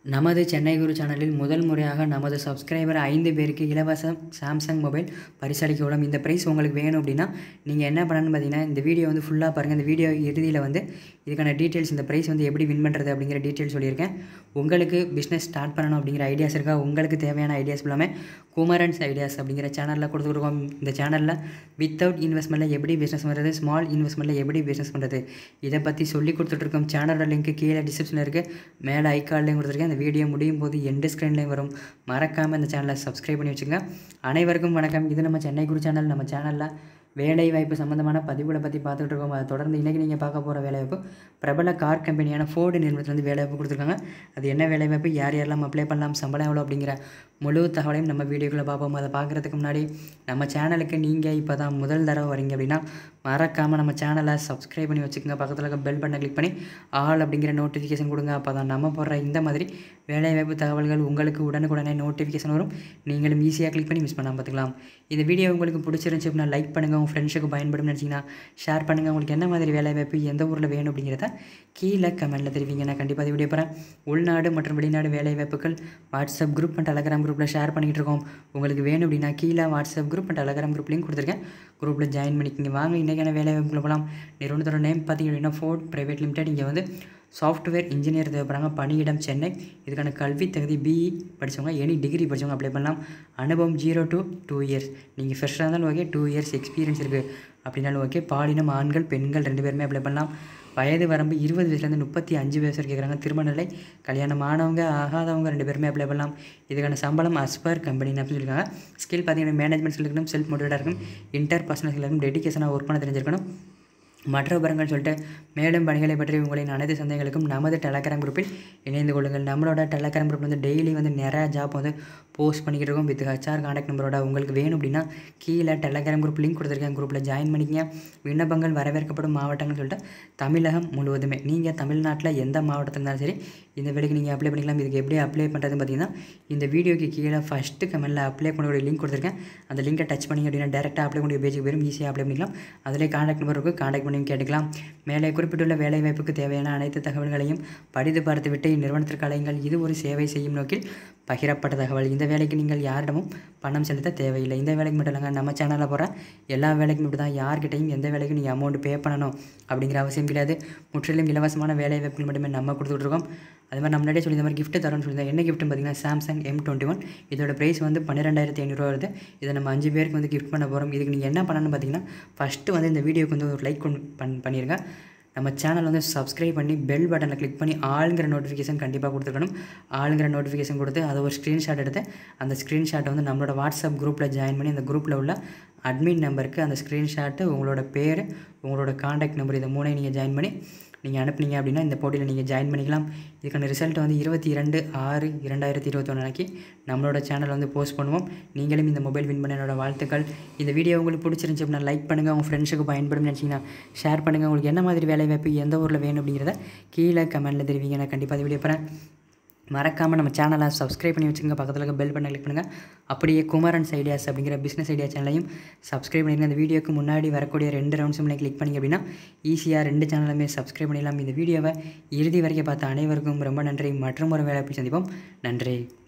நமது சென்னை குரு சேனலில் முதல் முறையாக நமது சப்ஸ்கிரைபர் ஐந்து பேருக்கு இலவச சாம்சங் மொபைல் பரிசளிக்க உள்ளோம் இந்த ப்ரைஸ் உங்களுக்கு வேணும் அப்படின்னா நீங்கள் என்ன பண்ணணும்னு பார்த்தீங்கன்னா இந்த வீடியோ வந்து ஃபுல்லாக பாருங்கள் இந்த வீடியோ இறுதியில் வந்து இதுக்கான டீட்டெயில்ஸ் இந்த ப்ரைஸ் வந்து எப்படி வின் பண்ணுறது அப்படிங்கிற டீட்டெயில்ஸ் சொல்லியிருக்கேன் உங்களுக்கு பிஸ்னஸ் ஸ்டார்ட் பண்ணணும் அப்படிங்கிற ஐடியாஸ் இருக்கா உங்களுக்கு தேவையான ஐடியாஸ் எல்லாமே குமரன்ஸ் ஐடியாஸ் அப்படிங்கிற சேனலில் கொடுத்துருக்கோம் இந்த சேனலில் வித்தவுட் இன்வெஸ்ட்மெண்ட்டில் எப்படி பிஸ்னஸ் பண்ணுறது ஸ்மால் இன்வெஸ்ட்மெண்ட்டில் எப்படி பிஸ்னஸ் பண்ணுறது இதை பற்றி சொல்லி கொடுத்துட்ருக்கோம் சேனலோட லிங்க் கீழே டிஸ்கிரிப்ஷனில் இருக்குது மேலே ஐக்கார்ட்லேயும் கொடுத்துருக்கேன் இந்த வீடியோ முடியும் போது எண்டு ஸ்க்ரீன்லேயும் வரும் மறக்காமல் இந்த சேனலை சப்ஸ்கிரைப் பண்ணி வச்சுங்க அனைவருக்கும் வணக்கம் இது நம்ம சென்னை குரு சேனல் நம்ம சேனலில் வேலை வாய்ப்பு சம்மந்தமான பதிவுகளை பற்றி பார்த்துட்டு இருக்கோம் அதை தொடர்ந்து இன்றைக்கி நீங்கள் பார்க்க போகிற வேலைவாய்ப்பு பிரபல கார் கம்பெனியான ஃபோர்டு நிறுவனத்துலேருந்து வேலைவாய்ப்பு கொடுத்துருக்காங்க அது என்ன வேலைவாய்ப்பு யார் யாரெல்லாம் அப்ளை பண்ணலாம் சம்பளம் எவ்வளோ அப்படிங்கிற முழு தகவலையும் நம்ம வீடியோக்குள்ளே பார்ப்போம் அதை பார்க்குறதுக்கு முன்னாடி நம்ம சேனலுக்கு நீங்கள் இப்போ தான் முதல் தடவை வரீங்க அப்படின்னா மறக்காமல் நம்ம சேனலை சப்ஸ்கிரைப் பண்ணி வச்சுக்கோங்க பக்கத்தில் இருக்க பெல் பட்டனை கிளிக் பண்ணி ஆல் அப்படிங்கிற நோட்டிஃபிகேஷன் கொடுங்க அப்போ தான் நம்ம போடுற இந்த மாதிரி வேலைவாய்ப்பு தகவல்கள் உங்களுக்கு உடனுக்குடனே நோட்டிஃபிகேஷன் வரும் நீங்களும் ஈஸியாக கிளிக் பண்ணி மிஸ் பண்ணாமல் பார்த்துக்கலாம் இந்த வீடியோ உங்களுக்கு பிடிச்சிருந்துச்சு அப்படின்னா லைக் பண்ணுங்கள் உங்கள் ஃப்ரெண்ட்ஸுக்கு பயன்படும் நினச்சிங்கன்னா ஷேர் பண்ணுங்கள் உங்களுக்கு என்ன மாதிரி வேலைவாய்ப்பு எந்த ஊரில் வேணும் அப்படிங்கிறத கீழே கமெண்ட்டில் தெரிவிங்க நான் கண்டிப்பாக இந்த வீடியோ போகிறேன் உள்நாடு மற்றும் வெளிநாடு வேலைவாய்ப்புகள் வாட்ஸ்அப் குரூப் அண்ட் டெலகிராம் குரூப்பில் ஷேர் பண்ணிகிட்டு இருக்கோம் உங்களுக்கு வேணும் அப்படின்னா கீழே WhatsApp group and Telegram group link கொடுத்துருக்கேன் குரூப்பில் ஜாயின் பண்ணிக்கிங்க வாங்க இன்றைக்கான வேலைவாய்ப்புகள் போகலாம் நிறுவனத்தோட நேம் பார்த்தீங்க அப்படின்னா ஃபோர்ட் ப்ரைவேட் லிமிடெட் இங்கே வந்து சாஃப்ட்வேர் இன்ஜினியர் தேவைப்படுறாங்க பணியிடம் சென்னை இதுக்கான கல்வி தகுதி பிஇ படித்தவங்க எனி டிகிரி படித்தவங்க அப்ளை பண்ணலாம் அனுபவம் ஜீரோ டு டூ இயர்ஸ் நீங்கள் ஃப்ரெஷ்ஷாக இருந்தாலும் ஓகே டூ இயர்ஸ் எக்ஸ்பீரியன்ஸ் இருக்குது அப்படின்னாலும் ஓகே பாலினம் ஆண்கள் பெண்கள் ரெண்டு பேருமே அப்ளை பண்ணலாம் வயது வரம்பு இருபது வயசுலேருந்து முப்பத்தி அஞ்சு வயசு வரைக்கும் கேட்குறாங்க திருமண நிலை கல்யாணம் ஆனவங்க ஆகாதவங்க ரெண்டு பேருமே அப்ளை பண்ணலாம் இதுக்கான சம்பளம் அஸ்பர் கம்பெனின்னு அப்படின்னு சொல்லியிருக்காங்க ஸ்கில் பார்த்தீங்கன்னா மேனேஜ்மெண்ட் ஸ்கில் இருக்கணும் செல்ஃப் மோட்டிவேட்டாக இருக்கும் இன்டர் பர்சனல் ஸ்கில் இருக்கணும் டெடிக்கேஷனாக ஒர்க் பண்ண தெரிஞ்சிருக்கணும் மற்ற விவரங்கள் சொல்லிட்டு மேலும் பணிகளை பற்றி உங்களின் அனைத்து சந்தேகங்களுக்கும் நமது டெலகிராம் குரூப்பில் இணைந்து கொள்ளுங்கள் நம்மளோட டெலகிராம் குரூப் வந்து டெய்லி வந்து நிறையா ஜாப் வந்து போஸ்ட் பண்ணிக்கிட்டு இருக்கோம் வித் ஹச்ஆர் காண்டாக்ட் நம்பரோட உங்களுக்கு வேணும் அப்படின்னா கீழே டெலகிராம் குரூப் லிங்க் கொடுத்துருக்கேன் குரூப்பில் ஜாயின் பண்ணிக்கங்க விண்ணப்பங்கள் வரவேற்கப்படும் மாவட்டங்கள் சொல்லிட்டு தமிழகம் முழுவதுமே நீங்கள் தமிழ்நாட்டில் எந்த மாவட்டத்தில் இருந்தாலும் சரி இந்த வேலைக்கு நீங்கள் அப்ளை பண்ணிக்கலாம் இதுக்கு எப்படி அப்ளை பண்ணுறதுன்னு பார்த்தீங்கன்னா இந்த வீடியோக்கு கீழே ஃபஸ்ட்டு கமெண்ட்டில் அப்ளை பண்ணக்கூடிய லிங்க் கொடுத்துருக்கேன் அந்த லிங்கை டச் பண்ணி அப்படின்னா டேரெக்டாக அப்ளை பண்ணி பேஜுக்கு வெறும் ஈஸியாக அப்ளை பண்ணிக்கலாம் அதிலே காண்டாக்ட் நம்பர் இருக்குது காண்டாக்ட் பண்ணி கேட்டுக்கலாம் மேலே குறிப்பிட்டுள்ள வேலைவாய்ப்புக்கு தேவையான அனைத்து தகவல்களையும் படித்து பார்த்துவிட்டு இந்நிறுவனத்திற்கு அலையுங்கள் இது ஒரு சேவை செய்யும் நோக்கில் பகிரப்பட்ட தகவல் இந்த வேலைக்கு நீங்கள் யாரிடமும் பணம் செலுத்த தேவையில்லை இந்த வேலைக்கு மட்டும் இல்லைங்க நம்ம சேனலில் போகிற எல்லா வேலைக்கும் இப்படி தான் யார்கிட்டையும் எந்த வேலைக்கும் நீங்கள் அமௌண்ட் பே பண்ணணும் அப்படிங்கிற அவசியம் கிடையாது முற்றிலும் இலவசமான வேலை வாய்ப்புகள் மட்டுமே நம்ம கொடுத்துட்ருக்கோம் அது மாதிரி நம்ம முன்னாடியே சொல்லி இந்த மாதிரி கிஃப்ட் தரோம்னு சொல்லியிருந்தோம் என்ன கிஃப்ட்னு பார்த்தீங்கன்னா சாம்சங் எம் டுவெண்ட்டி ஒன் இதோட ப்ரைஸ் வந்து பன்னிரெண்டாயிரத்தி ஐநூறுரூவா வருது இதை நம்ம அஞ்சு பேருக்கு வந்து கிஃப்ட் பண்ண போகிறோம் இதுக்கு நீங்கள் என்ன பண்ணணும்னு பார்த்தீங்கன்னா ஃபஸ்ட்டு வந்து இந்த வீடியோக்கு வந்து ஒரு லைக் பண் பண்ணிடுங்க நம்ம சேனல் வந்து சப்ஸ்கிரைப் பண்ணி பெல் பட்டனில் கிளிக் பண்ணி ஆளுங்கிற நோட்டிஃபிகேஷன் கண்டிப்பாக கொடுத்துருக்கணும் ஆளுங்கிற நோட்டிஃபிகேஷன் கொடுத்து அதை ஒரு ஸ்க்ரீன்ஷாட் எடுத்து அந்த ஸ்க்ரீன்ஷாட்டை வந்து நம்மளோட வாட்ஸ்அப் குரூப்பில் ஜாயின் பண்ணி அந்த குரூப்பில் உள்ள அட்மின் நம்பருக்கு அந்த ஸ்க்ரீன்ஷாட்டு உங்களோட பேர் உங்களோட காண்டாக்ட் நம்பர் இதை மூணையும் நீங்கள் ஜாயின் பண்ணி நீங்கள் அனுப்புனீங்க அப்படின்னா இந்த போட்டியில் நீங்கள் ஜாயின் பண்ணிக்கலாம் இதுக்கான ரிசல்ட் வந்து இருபத்தி இரண்டு ஆறு இரண்டாயிரத்தி இருபத்தொன்று அன்றைக்கி நம்மளோட சேனல் வந்து போஸ்ட் பண்ணுவோம் நீங்களும் இந்த மொபைல் வின் பண்ண என்னோட வாழ்த்துக்கள் இந்த வீடியோ உங்களுக்கு பிடிச்சிருந்துச்சி அப்படின்னா லைக் பண்ணுங்கள் உங்கள் ஃப்ரெண்ட்ஸுக்கு பயன்படும் நினச்சிங்கன்னா ஷேர் பண்ணுங்கள் உங்களுக்கு என்ன மாதிரி வேலை வாய்ப்பு எந்த ஊரில் வேணும் அப்படிங்கிறத கீழே கமெண்ட்டில் தெரிவிங்க நான் கண்டிப்பாக வீடியோ போகிறேன் மறக்காமல் நம்ம சேனலை சப்ஸ்கிரைப் பண்ணி வச்சுங்க பக்கத்தில் இருக்க பெல் பண்ண கிளிக் பண்ணுங்கள் அப்படியே குமரன்ஸ் ஐடியாஸ் அப்படிங்கிற பிஸ்னஸ் ஐடியா சேனலையும் சப்ஸ்கிரைப் பண்ணிடுங்க அந்த வீடியோக்கு முன்னாடி வரக்கூடிய ரெண்டு ரவுண்ட்ஸும் கிளிக் பண்ணிங்க அப்படின்னா ஈஸியாக ரெண்டு சேனலுமே சப்ஸ்கிரைப் பண்ணிடலாம் இந்த வீடியோவை இறுதி வரைக்கும் பார்த்த அனைவருக்கும் ரொம்ப நன்றி மற்றும் ஒரு வேலை சந்திப்போம் நன்றி